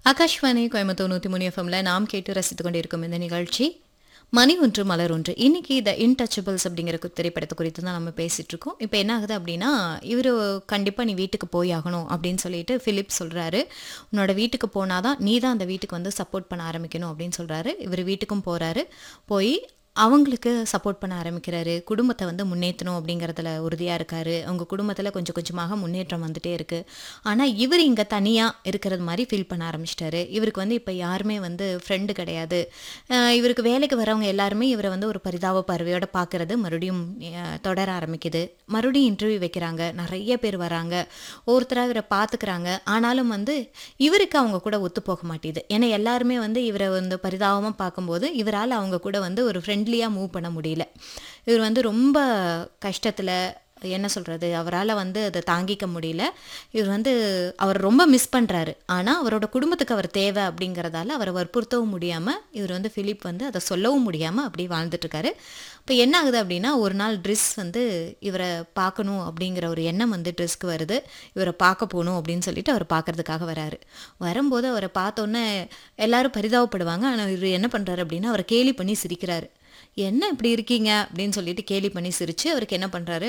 ஆகாஷ்வாணி கோயம்புத்தூர் நூற்றி மூணு எஃப்எம்ல நாம் கேட்டு ரசித்துக் கொண்டிருக்கும் இந்த நிகழ்ச்சி மணி ஒன்று மலர் ஒன்று இன்னைக்கு த இன்டச்சபிள்ஸ் அப்படிங்கிற கு- திரைப்படத்தை குறித்து தான் நம்ம பேசிட்டு இருக்கோம் இப்போ என்ன ஆகுது அப்படின்னா இவர் கண்டிப்பாக நீ வீட்டுக்கு போய் ஆகணும் அப்படின்னு சொல்லிட்டு ஃபிலிப் சொல்கிறாரு உன்னோட வீட்டுக்கு போனாதான் நீ தான் அந்த வீட்டுக்கு வந்து சப்போர்ட் பண்ண ஆரம்பிக்கணும் அப்படின்னு சொல்கிறாரு இவர் வீட்டுக்கும் போகிறாரு போய் அவங்களுக்கு சப்போர்ட் பண்ண ஆரம்பிக்கிறாரு குடும்பத்தை வந்து முன்னேற்றணும் அப்படிங்கிறதுல உறுதியாக இருக்காரு அவங்க குடும்பத்தில் கொஞ்சம் கொஞ்சமாக முன்னேற்றம் வந்துட்டே இருக்கு ஆனால் இவர் இங்கே தனியாக இருக்கிறது மாதிரி ஃபீல் பண்ண ஆரம்பிச்சிட்டாரு இவருக்கு வந்து இப்போ யாருமே வந்து ஃப்ரெண்டு கிடையாது அஹ் இவருக்கு வேலைக்கு வரவங்க எல்லாருமே இவரை வந்து ஒரு பரிதாப பார்வையோட பார்க்கறது மறுபடியும் அஹ், தொடர ஆரம்பிக்குது மறுபடியும் இன்டர்வியூ வைக்கிறாங்க நிறைய பேர் வராங்க ஒருத்தராக இவரை பார்த்துக்கிறாங்க ஆனாலும் வந்து இவருக்கு அவங்க கூட ஒத்து போக மாட்டேது ஏன்னா எல்லாருமே வந்து இவரை வந்து பரிதாபமாக பார்க்கும்போது இவரால் அவங்க கூட வந்து ஒரு ஃப்ரெண்ட்லியாக மூவ் பண்ண முடியல இவர் வந்து ரொம்ப கஷ்டத்தில் என்ன சொல்கிறது அவரால் வந்து அதை தாங்கிக்க முடியல இவர் வந்து அவர் ரொம்ப மிஸ் பண்ணுறாரு ஆனால் அவரோட குடும்பத்துக்கு அவர் தேவை அப்படிங்கிறதால அவரை வற்புறுத்தவும் முடியாமல் இவர் வந்து ஃபிலிப் வந்து அதை சொல்லவும் முடியாமல் அப்படி வாழ்ந்துட்டுருக்காரு இப்போ என்ன ஆகுது அப்படின்னா ஒரு நாள் ட்ரெஸ் வந்து இவரை பார்க்கணும் அப்படிங்கிற ஒரு எண்ணம் வந்து ட்ரெஸ்க்கு வருது இவரை பார்க்க போகணும் அப்படின்னு சொல்லிட்டு அவர் பார்க்கறதுக்காக வராரு வரும்போது அவரை பார்த்தோன்னே எல்லாரும் பரிதாபப்படுவாங்க ஆனால் இவர் என்ன பண்ணுறாரு அப்படின்னா அவரை கேலி பண்ணி சிரிக்கிறாரு என்ன இப்படி இருக்கீங்க அப்படின்னு சொல்லிட்டு கேலி பண்ணி சிரிச்சு அவருக்கு என்ன பண்ணுறாரு